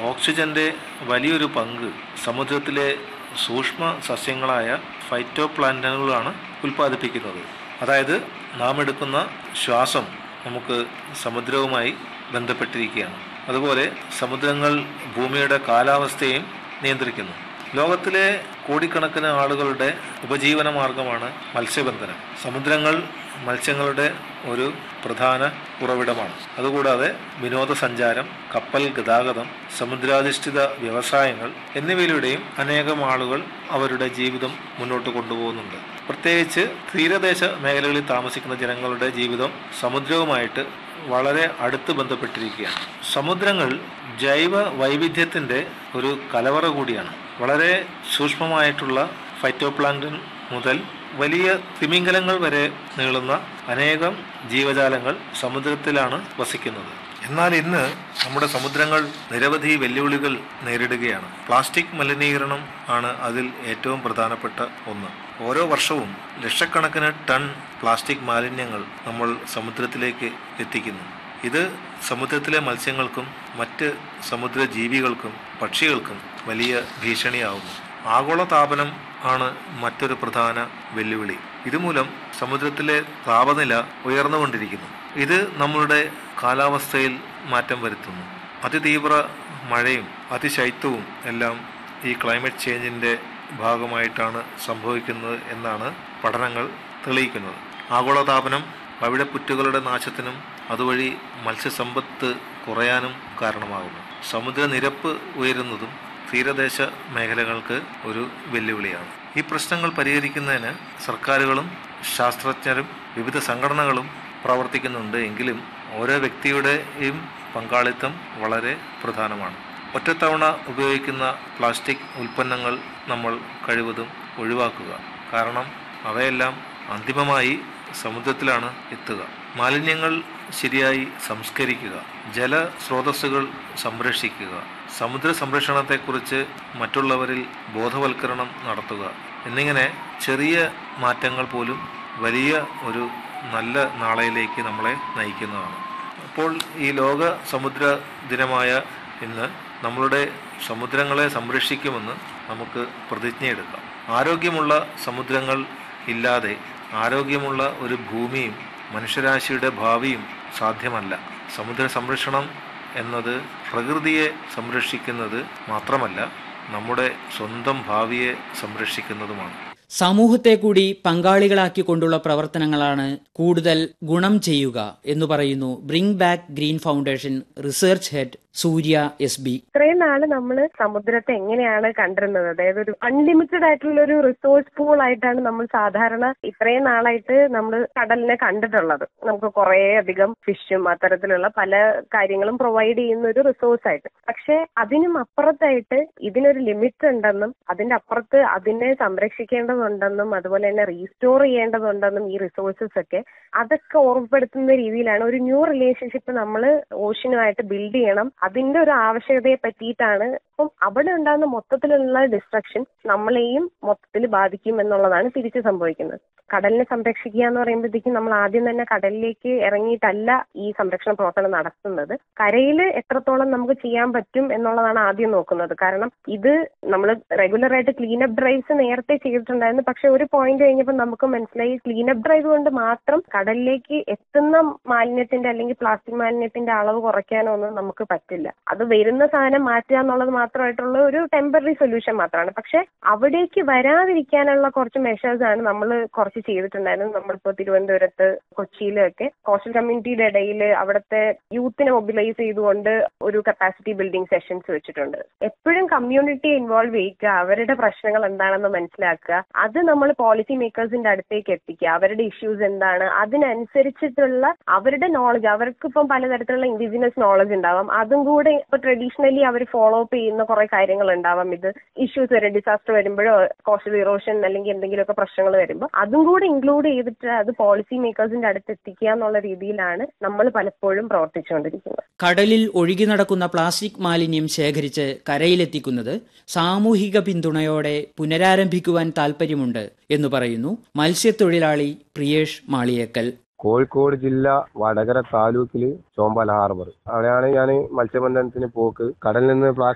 ഓക്സിജന്റെ വലിയൊരു പങ്ക് സമുദ്രത്തിലെ സൂക്ഷ്മ സസ്യങ്ങളായ ഫൈറ്റോ പ്ലാന്റനുകളാണ് ഉൽപ്പാദിപ്പിക്കുന്നത് അതായത് നാം എടുക്കുന്ന ശ്വാസം നമുക്ക് സമുദ്രവുമായി ബന്ധപ്പെട്ടിരിക്കുകയാണ് അതുപോലെ സമുദ്രങ്ങൾ ഭൂമിയുടെ കാലാവസ്ഥയും നിയന്ത്രിക്കുന്നു ലോകത്തിലെ കോടിക്കണക്കിന് ആളുകളുടെ ഉപജീവന മാർഗമാണ് മത്സ്യബന്ധനം സമുദ്രങ്ങൾ മത്സ്യങ്ങളുടെ ഒരു പ്രധാന ഉറവിടമാണ് അതുകൂടാതെ വിനോദസഞ്ചാരം കപ്പൽ ഗതാഗതം സമുദ്രാധിഷ്ഠിത വ്യവസായങ്ങൾ എന്നിവയിലൂടെയും അനേകം ആളുകൾ അവരുടെ ജീവിതം മുന്നോട്ട് കൊണ്ടുപോകുന്നുണ്ട് പ്രത്യേകിച്ച് തീരദേശ മേഖലകളിൽ താമസിക്കുന്ന ജനങ്ങളുടെ ജീവിതം സമുദ്രവുമായിട്ട് വളരെ അടുത്ത് ബന്ധപ്പെട്ടിരിക്കുകയാണ് സമുദ്രങ്ങൾ ജൈവ വൈവിധ്യത്തിൻ്റെ ഒരു കലവറ കൂടിയാണ് വളരെ സൂക്ഷ്മമായിട്ടുള്ള ഫൈറ്റോപ്ലാങ്ക്ടൺ മുതൽ വലിയ തിമിംഗലങ്ങൾ വരെ നീളുന്ന അനേകം ജീവജാലങ്ങൾ സമുദ്രത്തിലാണ് വസിക്കുന്നത് എന്നാൽ ഇന്ന് നമ്മുടെ സമുദ്രങ്ങൾ നിരവധി വെല്ലുവിളികൾ നേരിടുകയാണ് പ്ലാസ്റ്റിക് മലിനീകരണം ആണ് അതിൽ ഏറ്റവും പ്രധാനപ്പെട്ട ഒന്ന് ഓരോ വർഷവും ലക്ഷക്കണക്കിന് ടൺ പ്ലാസ്റ്റിക് മാലിന്യങ്ങൾ നമ്മൾ സമുദ്രത്തിലേക്ക് എത്തിക്കുന്നു ഇത് സമുദ്രത്തിലെ മത്സ്യങ്ങൾക്കും മറ്റ് സമുദ്ര ജീവികൾക്കും പക്ഷികൾക്കും വലിയ ഭീഷണിയാവുന്നു ആഗോളതാപനം ആണ് മറ്റൊരു പ്രധാന വെല്ലുവിളി ഇതുമൂലം സമുദ്രത്തിലെ താപനില ഉയർന്നുകൊണ്ടിരിക്കുന്നു ഇത് നമ്മളുടെ കാലാവസ്ഥയിൽ മാറ്റം വരുത്തുന്നു അതിതീവ്ര മഴയും അതിശൈത്യവും എല്ലാം ഈ ക്ലൈമറ്റ് ചേഞ്ചിൻ്റെ ഭാഗമായിട്ടാണ് സംഭവിക്കുന്നത് എന്നാണ് പഠനങ്ങൾ തെളിയിക്കുന്നത് ആഗോളതാപനം പവിഴപ്പുറ്റുകളുടെ നാശത്തിനും അതുവഴി മത്സ്യസമ്പത്ത് കുറയാനും കാരണമാകുന്നു സമുദ്രനിരപ്പ് ഉയരുന്നതും തീരദേശ മേഖലകൾക്ക് ഒരു വെല്ലുവിളിയാണ് ഈ പ്രശ്നങ്ങൾ പരിഹരിക്കുന്നതിന് സർക്കാരുകളും ശാസ്ത്രജ്ഞരും വിവിധ സംഘടനകളും പ്രവർത്തിക്കുന്നുണ്ട് എങ്കിലും ഓരോ വ്യക്തിയുടെയും പങ്കാളിത്തം വളരെ പ്രധാനമാണ് ഒറ്റത്തവണ ഉപയോഗിക്കുന്ന പ്ലാസ്റ്റിക് ഉൽപ്പന്നങ്ങൾ നമ്മൾ കഴിവതും ഒഴിവാക്കുക കാരണം അവയെല്ലാം അന്തിമമായി സമുദ്രത്തിലാണ് എത്തുക മാലിന്യങ്ങൾ ശരിയായി സംസ്കരിക്കുക ജലസ്രോതസ്സുകൾ സംരക്ഷിക്കുക സമുദ്ര സംരക്ഷണത്തെക്കുറിച്ച് മറ്റുള്ളവരിൽ ബോധവൽക്കരണം നടത്തുക എന്നിങ്ങനെ ചെറിയ മാറ്റങ്ങൾ പോലും വലിയ ഒരു നല്ല നാളെയിലേക്ക് നമ്മളെ നയിക്കുന്നതാണ് അപ്പോൾ ഈ ലോക സമുദ്ര ദിനമായ ഇന്ന് നമ്മളുടെ സമുദ്രങ്ങളെ സംരക്ഷിക്കുമെന്ന് നമുക്ക് പ്രതിജ്ഞയെടുക്കാം ആരോഗ്യമുള്ള സമുദ്രങ്ങൾ ഇല്ലാതെ ആരോഗ്യമുള്ള ഒരു ഭൂമിയും മനുഷ്യരാശിയുടെ ഭാവിയും സാധ്യമല്ല സമുദ്ര സംരക്ഷണം എന്നത് പ്രകൃതിയെ സംരക്ഷിക്കുന്നത് മാത്രമല്ല നമ്മുടെ സ്വന്തം ഭാവിയെ സംരക്ഷിക്കുന്നതുമാണ് സമൂഹത്തെ കൂടി പങ്കാളികളാക്കിക്കൊണ്ടുള്ള പ്രവർത്തനങ്ങളാണ് കൂടുതൽ ഗുണം ചെയ്യുക എന്ന് പറയുന്നു bring back green foundation research head Surya S B ഇത്രയും നാള് നമ്മൾ സമുദ്രത്തെ എങ്ങനെയാണ് കണ്ടിരുന്നത് അതായത് ഒരു അൺലിമിറ്റഡ് ആയിട്ടുള്ള ഒരു റിസോഴ്സ് പൂൾ ആയിട്ടാണ് നമ്മൾ സാധാരണ ഇത്രയും നാളായിട്ട് നമ്മൾ കടലിനെ കണ്ടിട്ടുള്ളത് നമുക്ക് കുറേ അധികം ഫിഷും അത്തരത്തിലുള്ള പല കാര്യങ്ങളും പ്രൊവൈഡ് ചെയ്യുന്ന ഒരു റിസോഴ്സ് ആയിട്ട് പക്ഷെ അതിനും അപ്പുറത്തായിട്ട് ഇതിനൊരു ലിമിറ്റ് ഉണ്ടെന്നും അതിന്റെ അപ്പുറത്ത് അതിനെ സംരക്ഷിക്കേണ്ടതുണ്ടെന്നും അതുപോലെ തന്നെ റീസ്റ്റോർ ചെയ്യേണ്ടതുണ്ടെന്നും ഈ റിസോഴ്സസ് ഒക്കെ അതൊക്കെ ഓർമ്മപ്പെടുത്തുന്ന രീതിയിലാണ് ഒരു ന്യൂ റിലേഷൻഷിപ്പ് നമ്മൾ ഓഷ്യനുമായിട്ട് ബിൽഡ് ചെയ്യണം അതിന്റെ ഒരു ആവശ്യകതയെ പറ്റിയിട്ടാണ് അപ്പം അവിടെ ഉണ്ടാകുന്ന മൊത്തത്തിലുള്ള ഡിസ്ട്രക്ഷൻ നമ്മളെയും മൊത്തത്തിൽ ബാധിക്കും എന്നുള്ളതാണ് തിരിച്ചു സംഭവിക്കുന്നത് കടലിനെ സംരക്ഷിക്കുക എന്ന് പറയുമ്പോഴത്തേക്കും നമ്മൾ ആദ്യം തന്നെ കടലിലേക്ക് ഇറങ്ങിയിട്ടല്ല ഈ സംരക്ഷണ പ്രവർത്തനം നടത്തുന്നത് കരയിൽ എത്രത്തോളം നമുക്ക് ചെയ്യാൻ പറ്റും എന്നുള്ളതാണ് ആദ്യം നോക്കുന്നത് കാരണം ഇത് നമ്മൾ റെഗുലർ ആയിട്ട് ക്ലീനപ്പ് ഡ്രൈവ്സ് നേരത്തെ ചെയ്തിട്ടുണ്ടായിരുന്നു പക്ഷെ ഒരു പോയിന്റ് കഴിഞ്ഞപ്പോൾ നമുക്ക് മനസ്സിലായി ക്ലീനപ്പ് ഡ്രൈവ് കൊണ്ട് മാത്രം കടലിലേക്ക് എത്തുന്ന മാലിന്യത്തിന്റെ അല്ലെങ്കിൽ പ്ലാസ്റ്റിക് മാലിന്യത്തിന്റെ അളവ് കുറയ്ക്കാനോ ഒന്നും നമുക്ക് പറ്റില്ല അത് വരുന്ന സാധനം മാറ്റുക എന്നുള്ളത് മാത്രമായിട്ടുള്ള ഒരു ടെമ്പററി സൊല്യൂഷൻ മാത്രമാണ് പക്ഷെ അവിടേക്ക് വരാതിരിക്കാനുള്ള കുറച്ച് മെഷേഴ്സ് ആണ് നമ്മൾ കുറച്ച് ചെയ്തിട്ടുണ്ടായിരുന്നത് നമ്മളിപ്പോ തിരുവനന്തപുരത്ത് കൊച്ചിയിലൊക്കെ കോസ്റ്റൽ കമ്മ്യൂണിറ്റിയുടെ ഇടയിൽ അവിടുത്തെ യൂത്തിനെ മൊബിലൈസ് ചെയ്തുകൊണ്ട് ഒരു കപ്പാസിറ്റി ബിൽഡിംഗ് സെഷൻസ് വെച്ചിട്ടുണ്ട് എപ്പോഴും കമ്മ്യൂണിറ്റി ഇൻവോൾവ് ചെയ്യിക്കുക അവരുടെ പ്രശ്നങ്ങൾ എന്താണെന്ന് മനസ്സിലാക്കുക അത് നമ്മൾ പോളിസി മേക്കേഴ്സിന്റെ അടുത്തേക്ക് എത്തിക്കുക അവരുടെ ഇഷ്യൂസ് എന്താണ് അതിനനുസരിച്ചിട്ടുള്ള അവരുടെ നോളജ് അവർക്ക് ഇപ്പം പലതരത്തിലുള്ള ഇൻഡിജിനസ് നോളജ് ഉണ്ടാവാം അതും കൂടെ ഇപ്പൊ ട്രഡീഷണലി അവർ ഫോളോ അപ്പ് ചെയ്യുന്ന കുറെ കാര്യങ്ങൾ ഉണ്ടാവാം ഇത് ഇഷ്യൂസ് വരെ ഡിസാസ്റ്റർ വരുമ്പോഴോ കോസ്റ്റൽ ഇറോഷൻ അല്ലെങ്കിൽ എന്തെങ്കിലുമൊക്കെ പ്രശ്നങ്ങൾ വരുമ്പോൾ അതും കൂടെ ഇൻക്ലൂഡ് ചെയ്തിട്ട് അത് പോളിസി മേക്കേഴ്സിന്റെ അടുത്ത് എത്തിക്കുക എന്നുള്ള രീതിയിലാണ് നമ്മൾ പലപ്പോഴും പ്രവർത്തിച്ചുകൊണ്ടിരിക്കുന്നത് കടലിൽ ഒഴുകി നടക്കുന്ന പ്ലാസ്റ്റിക് മാലിന്യം ശേഖരിച്ച് കരയിലെത്തിക്കുന്നത് സാമൂഹിക പിന്തുണയോടെ പുനരാരംഭിക്കുവാൻ താൽപ്പര്യമുണ്ട് എന്ന് പറയുന്നു മത്സ്യത്തൊഴിലാളി പ്രിയേഷ് മാളിയേക്കൽ കോഴിക്കോട് ജില്ല വടകര താലൂക്കില് ചോമ്പാല ഹാർബർ അവിടെയാണ് ഞാൻ മത്സ്യബന്ധനത്തിന് പോക്ക് കടലിൽ നിന്ന്